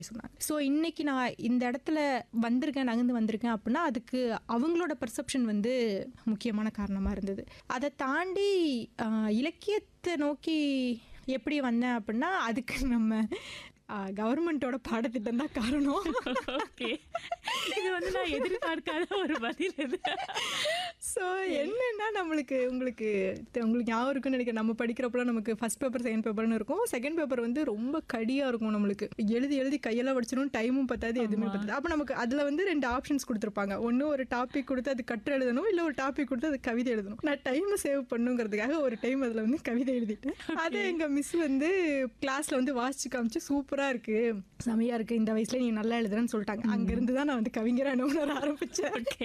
சொன்னாங்க ஸோ இன்னைக்கு நான் இந்த இடத்துல வந்திருக்கேன் நகர்ந்து வந்திருக்கேன் அப்படின்னா அதுக்கு அவங்களோட பர்செப்ஷன் வந்து முக்கியமான காரணமாக இருந்தது அதை தாண்டி ஆஹ், இலக்கியத்தை நோக்கி எப்படி வந்தேன் அப்படின்னா அதுக்கு நம்ம கவர்மெண்ட்டோட பாடத்திட்டம் தான் காரணம் ஓகே இது வந்து நான் எதிர்பார்க்காத ஒரு பதில் இது ஸோ என்னன்னா நம்மளுக்கு உங்களுக்கு தெ- உங்களுக்கு ஞாபகம் இருக்குன்னு நினைக்கிறேன் நம்ம படிக்கிறப்பலாம் நமக்கு ஃபர்ஸ்ட் பேப்பர் செகண்ட் பேப்பர்னு இருக்கும் செகண்ட் பேப்பர் வந்து ரொம்ப கடியாக இருக்கும் நம்மளுக்கு எழுதி எழுதி கையெல்லாம் வடிச்சிடும் டைமும் பத்தாது எதுவுமே பத்தாது அப்போ நமக்கு அதில் வந்து ரெண்டு ஆப்ஷன்ஸ் கொடுத்துருப்பாங்க ஒன்று ஒரு டாபிக் கொடுத்து அது கட்டு எழுதணும் இல்லை ஒரு டாபிக் கொடுத்து அது கவிதை எழுதணும் நான் டைமை சேவ் பண்ணுங்கிறதுக்காக ஒரு டைம் அதில் வந்து கவிதை எழுதிட்டேன் அது எங்கள் மிஸ் வந்து கிளாஸில் வந்து வாசிச்சு காமிச்சு சூப்பராக இருக்கு செமையாக இருக்கு இந்த வயசுல நீ நல்லா எழுதுறேன்னு சொல்லிட்டாங்க அங்கேருந்து தான் நான் வந்து கவிஞரான உணர ஆரம்பித்தேன் ஓகே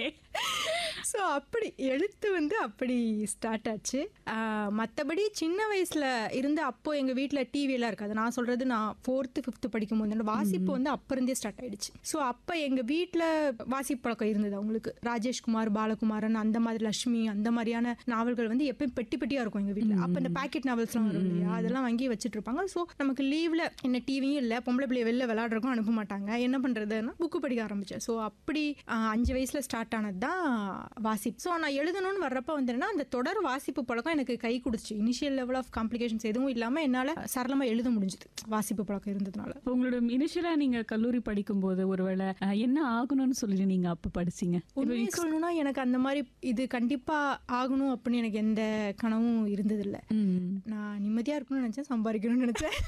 ஸோ அப்படி எழுத்து வந்து அப்படி ஸ்டார்ட் ஆச்சு மற்றபடி சின்ன வயசில் இருந்து அப்போ எங்கள் வீட்டில் டிவியெல்லாம் இருக்காது நான் சொல்கிறது நான் ஃபோர்த்து ஃபிஃப்த்து படிக்கும் போது வாசிப்பு வந்து அப்போ இருந்தே ஸ்டார்ட் ஆயிடுச்சு ஸோ அப்போ எங்கள் வீட்டில் வாசிப்பு பழக்கம் இருந்தது அவங்களுக்கு ராஜேஷ்குமார் பாலகுமாரன் அந்த மாதிரி லட்சுமி அந்த மாதிரியான நாவல்கள் வந்து எப்பயும் பெட்டி பெட்டியாக இருக்கும் எங்கள் வீட்டில் அப்போ இந்த பேக்கெட் நாவல்ஸ்லாம் வரும் இல்லையா அதெல்லாம் வாங்கி வச்சுட்டு இருப்பாங்க ஸோ நமக்கு லீவில் என்ன டிவியும் இல்லை பொம்பளை பிள்ளைய வெளில விளையாடுறக்கும் அனுப்ப மாட்டாங்க என்ன பண்ணுறதுன்னா புக்கு படிக்க ஆரம்பித்தேன் ஸோ அப்படி ஆஹ், அஞ்சு வயசில் ஸ்டார்ட் ஆனது தான் வாசிப்பு ஸோ நான் எழுதணும்னு வர்றப்ப வந்துன்னா அந்த தொடர் வாசிப்பு பழக்கம் எனக்கு கை கொடுத்துச்சு இனிஷியல் லெவல் ஆஃப் காம்ப்ளிகேஷன்ஸ் எதுவும் இல்லாமல் என்னால் சரளமாக எழுத முடிஞ்சுது வாசிப்பு பழக்கம் இருந்ததுனால இப்போ உங்களோட இனிஷியலா நீங்க கல்லூரி படிக்கும்போது ஒருவேளை அஹ், என்ன ஆகணும்னு சொல்லிட்டு நீங்க அப்ப படிச்சீங்க உண்மையை சொல்லணும்னா எனக்கு அந்த மாதிரி இது கண்டிப்பாக ஆகணும் அப்படின்னு எனக்கு எந்த கனவும் இருந்ததில்லை ம். நான் நிம்மதியாக இருக்கணும்னு நினச்சேன் சம்பாதிக்கணும்னு நினச்சேன்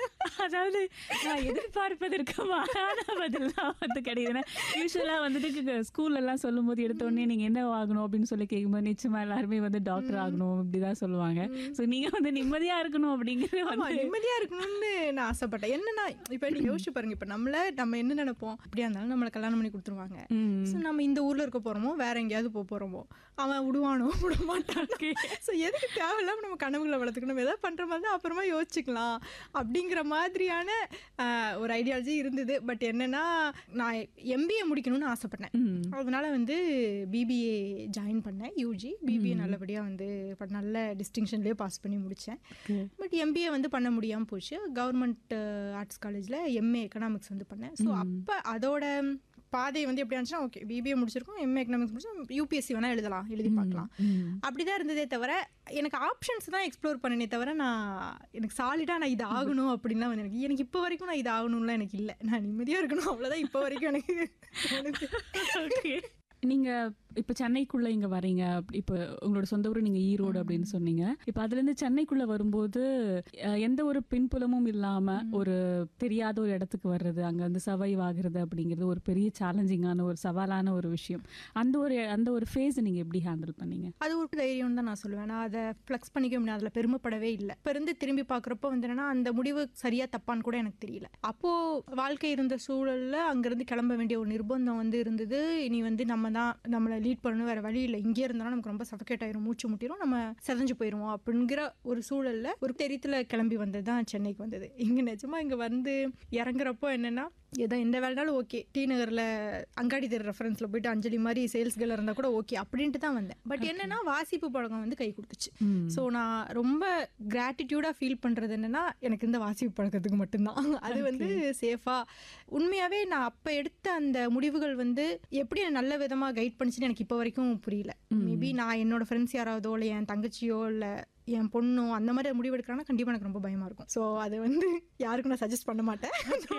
அதாவது நான் எதிர்பார்ப்பதற்கு மாறான பதிலாம் வந்து கிடையாது யூஸ்வலா வந்துட்டு ஸ்கூல்ல எல்லாம் சொல்லும் போது எடுத்த உடனே நீங்க என்ன ஆகணும் அப்படின்னு சொல்லி கேட்கும்போது நிச்சயமா எல்லாருமே வந்து டாக்டர் ஆகணும் இப்படிதான் சொல்லுவாங்க சோ நீங்க வந்து நிம்மதியா இருக்கணும் அப்படிங்கிறது ஆமா, வந்து நிம்மதியா இருக்கணும்னு நான் ஆசைப்பட்டேன் என்னன்னா இப்ப நீ யோசிச்சு பாருங்க இப்ப நம்மள நம்ம என்ன நினைப்போம் அப்படியா இருந்தாலும் நம்மளை கல்யாணம் பண்ணி கொடுத்துருவாங்க ம். ஸோ நம்ம இந்த ஊர்ல இருக்க போறோமோ வேற எங்கேயாவது போக போறோமோ அவன் விடுவானோ விட மாட்டான் ஸோ எதுக்கு தேவையில்லாம நம்ம கனவுகளை வளர்த்துக்கணும் ஏதாவது பண்ற மாதிரி தான் அப்புறமா யோசிச்சுக்கலாம் அப்படிங்கிற மாதிரியான ஆஹ், ஒரு ஐடியாலஜி இருந்தது பட் என்னன்னா நான் எம்பிஏ முடிக்கணும்னு ஆசைப்பட்டேன் ம். அதனால வந்து பிபிஏ ஜாயின் பண்ணேன் யூஜி பிபிஏ நல்லபடியாக வந்து இப்ப நல்ல டிஸ்டிங்ஷன்லேயே பாஸ் பண்ணி முடித்தேன் பட் எம்பிஏ வந்து பண்ண முடியாமல் போச்சு கவர்மெண்ட் ஆர்ட்ஸ் காலேஜில் எம்ஏ எக்கனாமிக்ஸ் வந்து பண்ணேன் ஸோ அப்போ அதோட பாதை வந்து எப்படி இருந்துச்சுன்னா ஓகே பிபிஏ முடிச்சிருக்கோம் எம்ஏ எக்கனாமிக்ஸ் முடிச்சோம் யூபிஎஸ்சி வேணால் எழுதலாம் எழுதி பார்க்கலாம் அப்படிதான் இருந்ததே தவிர எனக்கு ஆப்ஷன்ஸ் தான் எக்ஸ்ப்ளோர் பண்ணனே தவிர நான் எனக்கு சாலிடாக நான் இது ஆகணும் அப்படின்லாம் வந்து எனக்கு எனக்கு இப்போ வரைக்கும் நான் இது ஆகணும்லாம் எனக்கு இல்லை நான் நிம்மதியாக இருக்கணும் அவ்வளோதான் இப்போ வரைக்கும் எனக்கு தோணுது. Okay. நீங்க இப்ப சென்னைக்குள்ள இங்க வரீங்க அப்படி- இப்ப உங்களோட சொந்த ஊர் நீங்க ஈரோடு அப்படின்னு சொன்னீங்க இப்ப அதுல இருந்து சென்னைக்குள்ள வரும்போது அஹ், எந்த ஒரு பின்புலமும் இல்லாம ஒரு தெரியாத ஒரு இடத்துக்கு வர்றது அங்க வந்து சர்வைவ் ஆகுறது அப்படிங்கிறது ஒரு பெரிய சேலஞ்சிங்கான ஒரு சவாலான ஒரு விஷயம் அந்த ஒரு அந்த ஒரு ஃபேஸ் நீங்க எப்படி ஹேண்டில் பண்ணீங்க அது ஒரு தைரியம் தான் நான் சொல்லுவேன் நான் அதை ஃப்ளெக்ஸ் பண்ணிக்க முடியாது அதில் பெருமைப்படவே இல்லை இப்போ இருந்து திரும்பி பார்க்குறப்போ வந்து என்னன்னா அந்த முடிவு சரியா தப்பான்னு கூட எனக்கு தெரியல அப்போ வாழ்க்கை இருந்த சூழல்ல அங்கிருந்து கிளம்ப வேண்டிய ஒரு நிர்பந்தம் வந்து இருந்தது இனி வந்து நம்ம தான் நம்மளை லீட் பண்ணணும் வேற வழி இல்லை இங்கே இருந்தாலும் நமக்கு ரொம்ப சஃபகேட் ஆயிரும் மூச்சு முட்டிரும் நம்ம செதஞ்சு போயிடுவோம் அப்படிங்கிற ஒரு சூழல்ல ஒரு தெரித்துல கிளம்பி வந்தது தான் சென்னைக்கு வந்தது இங்க நிஜமா இங்க வந்து இறங்குறப்போ என்னன்னா ஏதோ எந்த வேலைனாலும் ஓகே டி நகரில் அங்காடி தெரு ரெஃபரன்ஸில் போயிட்டு அஞ்சலி மாதிரி சேல்ஸ் கேர்ள் இருந்தால் கூட ஓகே அப்படின்ட்டு தான் வந்தேன் பட் என்னன்னா வாசிப்பு பழக்கம் வந்து கை கொடுத்துச்சு ஸோ நான் ரொம்ப கிராட்டிடியூடாக ஃபீல் பண்ணுறது என்னன்னா எனக்கு இந்த வாசிப்பு பழக்கத்துக்கு மட்டும்தான் அது வந்து சேஃபாக உண்மையாகவே நான் அப்போ எடுத்த அந்த முடிவுகள் வந்து எப்படி என்னை நல்ல விதமாக கைட் பண்ணுச்சுன்னு எனக்கு இப்போ வரைக்கும் புரியல மேபி நான் என்னோட ஃப்ரெண்ட்ஸ் யாராவதோ இல்லை என் தங்கச்சியோ இல்லை என் பொண்ணோ அந்த மாதிரி முடிவு எடுக்கிறாங்கன்னா கண்டிப்பாக எனக்கு ரொம்ப பயமாக இருக்கும் ஸோ அதை வந்து யாருக்கும் நான் சஜஸ்ட் பண்ண மாட்டேன்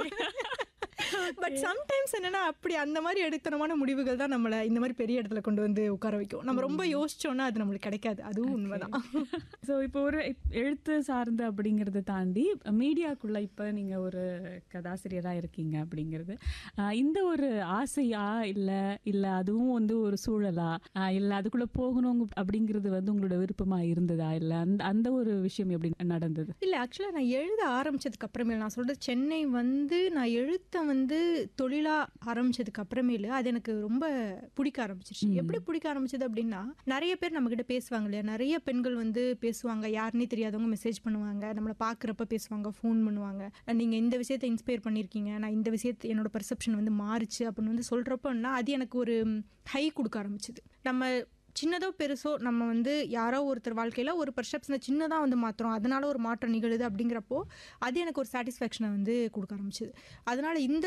பட் சம்டைம்ஸ் என்னன்னா அப்படி அந்த மாதிரி எடுத்தனமான முடிவுகள் தான் நம்மளை இந்த மாதிரி பெரிய இடத்துல கொண்டு வந்து உட்கார வைக்கும் நம்ம ரொம்ப யோசிச்சோம்னா அது நம்மளுக்கு கிடைக்காது அதுவும் உண்மைதான் ஸோ இப்போ ஒரு இப்- எழுத்து சார்ந்து அப்படிங்கிறத தாண்டி மீடியாக்குள்ள இப்போ நீங்க ஒரு கதாசிரியரா இருக்கீங்க அப்படிங்கிறது ஆஹ் இந்த ஒரு ஆசையா இல்ல இல்ல அதுவும் வந்து ஒரு சூழலா ஆஹ் இல்ல அதுக்குள்ள போகணும் அப்படிங்கிறது வந்து உங்களோட விருப்பமா இருந்ததா இல்ல அந்த அந்த ஒரு விஷயம் எப்படி நடந்தது இல்ல ஆக்சுவலாக நான் எழுத ஆரம்பிச்சதுக்கு அப்புறமேல் நான் சொல்றது சென்னை வந்து நான் எழுத்த வந்து தொழிலா ஆரம்பிச்சதுக்கு அப்புறமேலு அது எனக்கு ரொம்ப பிடிக்க ஆரம்பிச்சிருச்சு எப்படி பிடிக்க ஆரம்பிச்சது அப்படின்னா நிறைய பேர் நம்ம கிட்ட பேசுவாங்க இல்லையா நிறைய பெண்கள் வந்து பேசுவாங்க யாருன்னே தெரியாதவங்க மெசேஜ் பண்ணுவாங்க நம்மளை பார்க்குறப்ப பேசுவாங்க ஃபோன் பண்ணுவாங்க நீங்க இந்த விஷயத்தை இன்ஸ்பயர் பண்ணியிருக்கீங்க நான் இந்த விஷயத்தை என்னோட பர்செப்ஷன் வந்து மாறுச்சு அப்படின்னு வந்து சொல்றப்பன்னா அது எனக்கு ஒரு ஹை கொடுக்க ஆரம்பிச்சது நம்ம சின்னதோ பெருசோ நம்ம வந்து யாரோ ஒருத்தர் வாழ்க்கையில் ஒரு பெர்செப்ஷனை சின்னதாக வந்து மாற்றுறோம் அதனால ஒரு மாற்றம் நிகழுது அப்படிங்கிறப்போ அது எனக்கு ஒரு சாட்டிஸ்ஃபேக்ஷனை வந்து கொடுக்க ஆரம்பிச்சுது அதனால இந்த